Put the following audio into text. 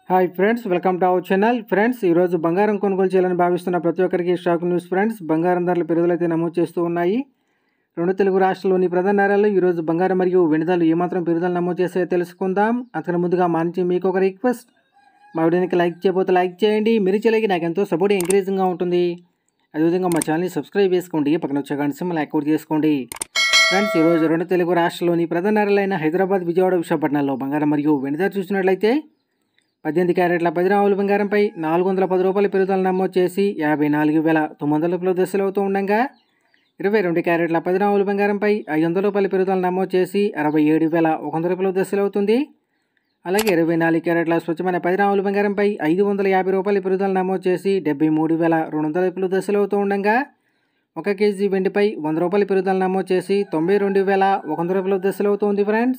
hi friends welcome to our channel friends ఈరోజు బంగారం కొనుగోలు చేయాలని భావిస్తున్న ప్రతి ఒక్కరికి షాక్ న్యూస్ ఫ్రెండ్స్ బంగారం ధరలు పెరుగుదలైతే నమోదు చేస్తూ ఉన్నాయి రెండు తెలుగు రాష్ట్రాల్లోని ప్రధాన నగరాల్లో ఈరోజు బంగారం మరియు వెనుదలు ఏమాత్రం పెరుగుదల నమోదు చేస్తే తెలుసుకుందాం అంతకన్నా ముందుగా మా నుంచి మీకు ఒక రిక్వెస్ట్ మా వీడియోకి లైక్ చేయబోతే లైక్ చేయండి మీరు చేయలేక నాకు ఎంతో సపోర్ట్ ఎంకరేజింగ్గా ఉంటుంది అదేవిధంగా మా ఛానల్ని సబ్స్క్రైబ్ చేసుకోండి పక్కన వచ్చే గంట సింబల్ యాక్టివేట్ చేసుకోండి ఫ్రెండ్స్ ఈరోజు రెండు తెలుగు రాష్ట్రాల్లోని ప్రధాన నగరాలైన హైదరాబాద్ విజయవాడ విశాఖపట్నంలో బంగారం మరియు వెనుదల చూసినట్లయితే పద్దెనిమిది క్యారెట్ల పది రావుల బంగారంపై నాలుగు వందల పది రూపాయల పెరుగుదల నమోదు చేసి యాభై నాలుగు వేల తొమ్మిది వందల రూపాయల దశలు అవుతూ ఉండగా ఇరవై రెండు క్యారెట్ల పది రావుల బంగారంపై ఐదు వందల రూపాయల పెరుగుదల నమోదు చేసి అరవై ఏడు వేల ఒక వందల రూపాయల దశలు అవుతుంది అలాగే ఇరవై నాలుగు క్యారెట్ల స్వచ్ఛమైన పది రావుల బంగారంపై ఐదు వందల యాభై రూపాయల పెరుగుదల నమోదు చేసి డెబ్బై మూడు వేల రెండు వందల రూపాయల దశలు అవుతూ ఉండగా ఒక కేజీ వెండిపై వంద రూపాయల పెరుగుదల నమోదు చేసి తొంభై రెండు వేల ఒక వంద రూపాయల దశలు అవుతుంది ఫ్రెండ్స్